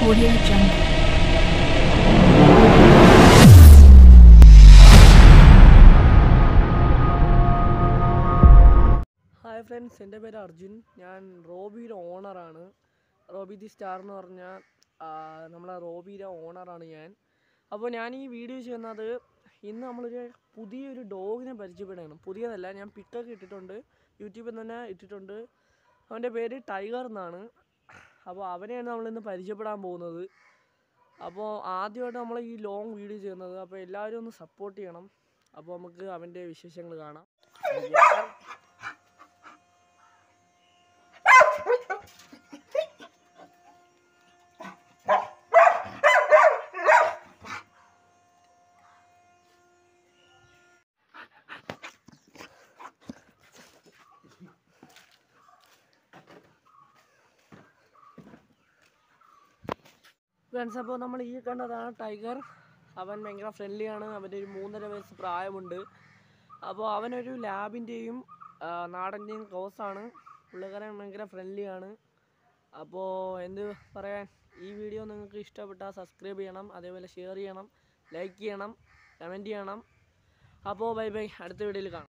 Audio Jungle. Hi friends എൻ്റെ പേര് അർജുൻ ഞാൻ റോബിയുടെ ഓണറാണ് റോബി ദി സ്റ്റാർ എന്ന് പറഞ്ഞ ആ, നമ്മളെ റോബിയുടെ ഓണറാണ് ഞാൻ അപ്പോൾ ഞാൻ ഈ വീഡിയോ ചെയ്യുന്നത് ഇന്ന് നമ്മളൊരു പുതിയൊരു ഡോഗിനെ പരിചയപ്പെടണം പുതിയതല്ല ഞാൻ പിക്കൊക്കെ ഇട്ടിട്ടുണ്ട് യൂട്യൂബിൽ തന്നെ ഇട്ടിട്ടുണ്ട് അവൻ്റെ പേര് ടൈഗർ എന്നാണ് അപ്പോൾ അവനെയാണ് നമ്മളിന്ന് പരിചയപ്പെടാൻ പോകുന്നത് അപ്പോൾ ആദ്യമായിട്ട് നമ്മൾ ഈ ലോങ് വീഡിയോ ചെയ്യുന്നത് അപ്പോൾ എല്ലാവരും ഒന്ന് സപ്പോർട്ട് ചെയ്യണം അപ്പോൾ നമുക്ക് അവൻ്റെ വിശേഷങ്ങൾ കാണാം ഫ്രണ്ട്സ് അപ്പോൾ നമ്മൾ ഈ കണ്ടതാണ് ടൈഗർ അവൻ ഭയങ്കര ഫ്രണ്ട്ലിയാണ് അവൻ്റെ ഒരു മൂന്നര വയസ്സ് പ്രായമുണ്ട് അപ്പോൾ അവനൊരു ലാബിൻ്റെയും നാടൻ്റെയും ക്രോസാണ് പുള്ളിക്കാരൻ ഭയങ്കര ഫ്രണ്ട്ലിയാണ് അപ്പോൾ എന്ത് പറയാൻ ഈ വീഡിയോ നിങ്ങൾക്ക് ഇഷ്ടപ്പെട്ടാൽ സബ്സ്ക്രൈബ് ചെയ്യണം അതേപോലെ ഷെയർ ചെയ്യണം ലൈക്ക് ചെയ്യണം കമൻറ്റ് ചെയ്യണം അപ്പോൾ ബൈ ബൈ അടുത്ത വീഡിയോയിൽ കാണാം